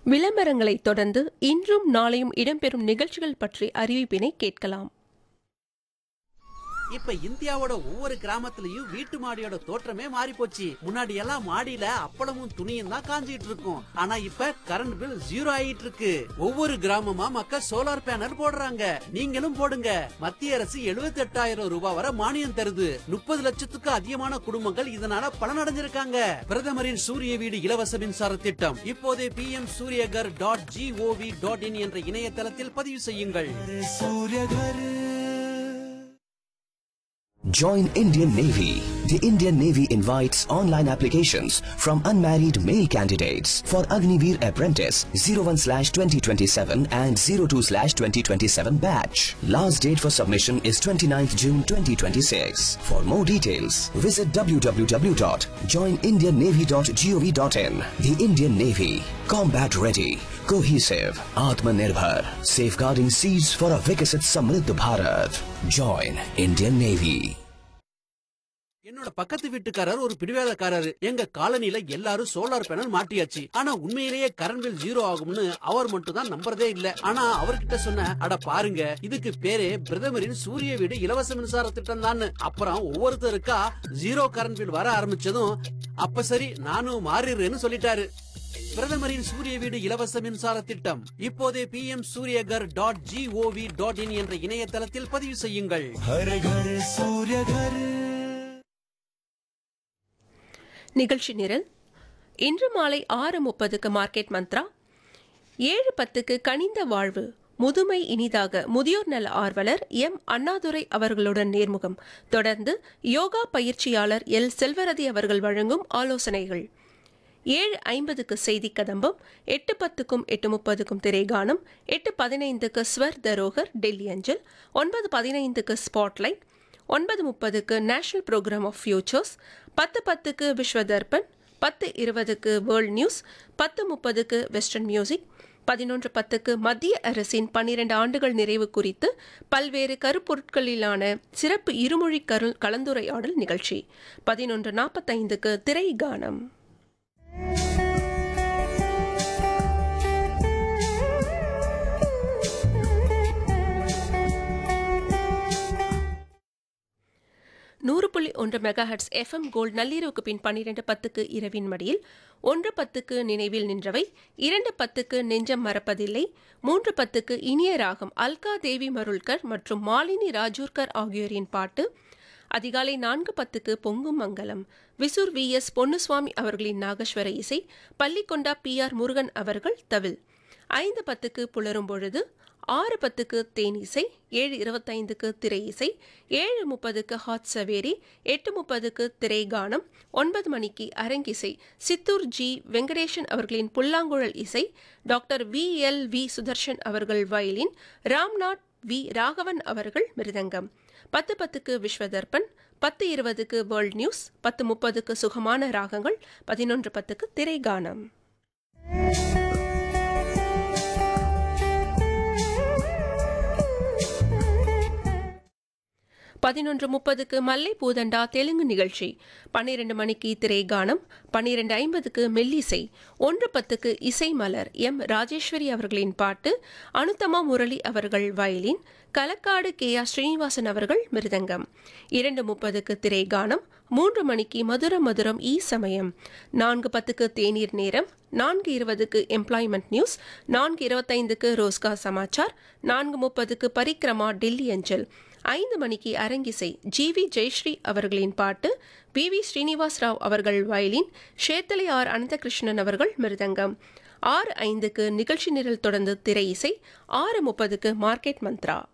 விளம்பரங்களைத் தொடர்ந்து இன்றும் நாளையும் இடம்பெறும் நிகழ்ச்சிகள் பற்றி அறிவிப்பினை கேட்கலாம் இப்ப இந்தியாவோட ஒவ்வொரு கிராமத்துலயும் வீட்டு மாடியோட தோற்றமே மாறி போச்சு முன்னாடி எல்லாம் மாடியில அப்பளமும் துணியும் தான் காஞ்சிட்டு இருக்கும் ஆனா இப்ப கரண்ட் பில் ஜீரோ ஆயிட்டு இருக்கு ஒவ்வொரு கிராமமா மக்கள் சோலார் பேனல் போடுறாங்க நீங்களும் போடுங்க மத்திய அரசு 78000 ரூபாய் வரை மானியம் தருது முப்பது லட்சத்துக்கு அதிகமான குடும்பங்கள் இதனால பலனடைஞ்சிருக்காங்க பிரதமரின் சூரிய வீடு இலவச மின்சார திட்டம் இப்போதே P M Suryaghar dot G O V dot in என்ற இணையதளத்தில் பதிவு செய்யுங்கள் Join Indian Navy. The Indian Navy invites online applications from unmarried male candidates for Agniveer Apprentice 01/2027 and 02/2027 batch. Last date for submission is 29th June 2026. For more details, visit www.joinindiannavy.gov.in. The Indian Navy, combat ready, cohesive, Atmanirbhar, safeguarding seas for a Viksit Samriddh Bharat. Join Indian Navy. என்னோட பக்கத்து வீட்டுக்காரர் ஒரு பிடிவேலக்காரரு எங்க காலனில எல்லாரும் solar panel மாட்டியாச்சு ஆனா உண்மையிலேயே current bill zero ஆகும்னு அவர் மட்டும் தான் நம்புறதே இல்ல ஆனா அவர்கிட்ட சொன்ன அட பாருங்க இதுக்கு பேரே பிரதமரின் சூரிய வீடு இலவச மின்சார திட்டம் தான் அப்புறம் ஒவ்வொருத்தருக்கா ஜீரோ கரண்ட் பில் வர ஆரம்பிச்சதும் அப்ப சரி நானும் மாறிடுறேன்னு சொல்லிட்டாரு பிரதமரின் சூரிய வீடு இலவச மின்சார திட்டம் இப்போதே P M Suryaghar dot G O V dot in என்ற இணையதளத்தில் பதிவு செய்யுங்கள் நிகழ்ச்சி நிரல் இன்று மாலை ஆறு முப்பதுக்கு மார்க்கெட் மந்த்ரா ஏழு பத்துக்கு கனிந்த வாழ்வு முதுமை இனிதாக முதியோர் நல ஆர்வலர் எம் அண்ணாதுரை அவர்களுடன் நேர்முகம் தொடர்ந்து யோகா பயிற்சியாளர் எல் செல்வரதி அவர்கள் வழங்கும் ஆலோசனைகள் ஏழு ஐம்பதுக்கு செய்தி கதம்பம் எட்டு பத்துக்கும் எட்டு முப்பதுக்கும் திரைகானம் எட்டு பதினைந்துக்கு ஸ்வர் தரோகர் டெல்லி அஞ்சல் ஒன்பது பதினைந்துக்கு ஸ்பாட்லைட் ஒன்பது முப்பதுக்கு நேஷனல் ப்ரோக்ராம் ஆஃப் ஃபியூச்சர்ஸ் பத்து பத்துக்கு விஸ்வ தர்பன் பத்து இருபதுக்கு வேர்ல்ட் நியூஸ் பத்து முப்பதுக்கு வெஸ்டர்ன் மியூசிக் பதினொன்று பத்துக்கு மத்திய அரசின் பன்னிரண்டு ஆண்டுகள் நிறைவு குறித்து பல்வேறு கருப்பொருட்களிலான சிறப்பு இருமொழி கரு கலந்துரையாடல் நிகழ்ச்சி பதினொன்று நாற்பத்தைந்துக்கு திரை கானம் நூறு புள்ளி ஒன்று மெகாஹட்ஸ் எஃப்எம் கோல்ட் நள்ளிரவுக்கு பின் பன்னிரண்டு பத்துக்கு இரவின் மடியில் ஒன்று பத்துக்கு நினைவில் நின்றவை இரண்டு பத்துக்கு நெஞ்சம் மறப்பதில்லை மூன்று பத்துக்கு இனிய ராகம் அல்கா தேவி மருள்கர் மற்றும் மாலினி ராஜூர்கர் ஆகியோரின் பாட்டு அதிகாலை நான்கு பத்துக்கு பொங்கும் மங்கலம் விசூர் வி எஸ் பொன்னுசுவாமி அவர்களின் நாகஸ்வர இசை பள்ளிக்கொண்டா பி ஆர் முருகன் அவர்கள் தவில் ஐந்து பத்துக்கு புலரும் பொழுது ஆறு பத்துக்கு தேன் இசை ஏழு இருபத்தைந்துக்கு திரை இசை ஏழு முப்பதுக்கு ஹாட் சவேரி எட்டு முப்பதுக்கு திரை கானம் ஒன்பது மணிக்கு அரங்கிசை சித்தூர் ஜி வெங்கடேசன் அவர்களின் புல்லாங்குழல் இசை doctor V L V Sudharshan அவர்கள் வயலின் ராம்நாத் வி ராகவன் அவர்கள் மிருதங்கம் பத்து பத்துக்கு விஸ்வதர்பன் பத்து இருபதுக்கு வேர்ல்ட் நியூஸ் பத்து முப்பதுக்கு சுகமான ராகங்கள் பதினொன்று பத்துக்கு திரை கானம் பதினொன்று முப்பதுக்கு மல்லை பூதண்டா தெலுங்கு நிகழ்ச்சி பன்னிரண்டு மணிக்கு திரைகானம் பன்னிரண்டு ஐம்பதுக்கு மெல்லிசை ஒன்று பத்துக்கு இசை மலர் எம் ராஜேஸ்வரி அவர்களின் பாட்டு அனுத்தமா முரளி அவர்கள் violin Kalakkad K R Srinivasan அவர்கள் மிருதங்கம் இரண்டு முப்பதுக்கு திரைகானம் மூன்று மணிக்கு மதுர மதுரம் ஈ சமயம் நான்கு பத்துக்கு தேநீர் நேரம் நான்கு இருபதுக்கு எம்ப்ளாய்மெண்ட் நியூஸ் நான்கு இருபத்தைந்துக்கு ரோஸ்கா சமாச்சார் நான்கு முப்பதுக்கு பரிக்ரமா டெல்லி அஞ்சல் ஐந்து மணிக்கு அரங்கிசை ஜி வி ஜெயஸ்ரீ அவர்களின் பாட்டு வி வி ஸ்ரீனிவாஸ் ராவ் அவர்கள் வயலின் ஷேத்தலை ஆர் அனந்தகிருஷ்ணன் அவர்கள் மிருதங்கம் ஆறு ஐந்துக்கு நிகழ்ச்சி நிரல் தொடர்ந்து திரை இசை ஆறு முப்பதுக்கு மார்க்கெட் மந்த்ரா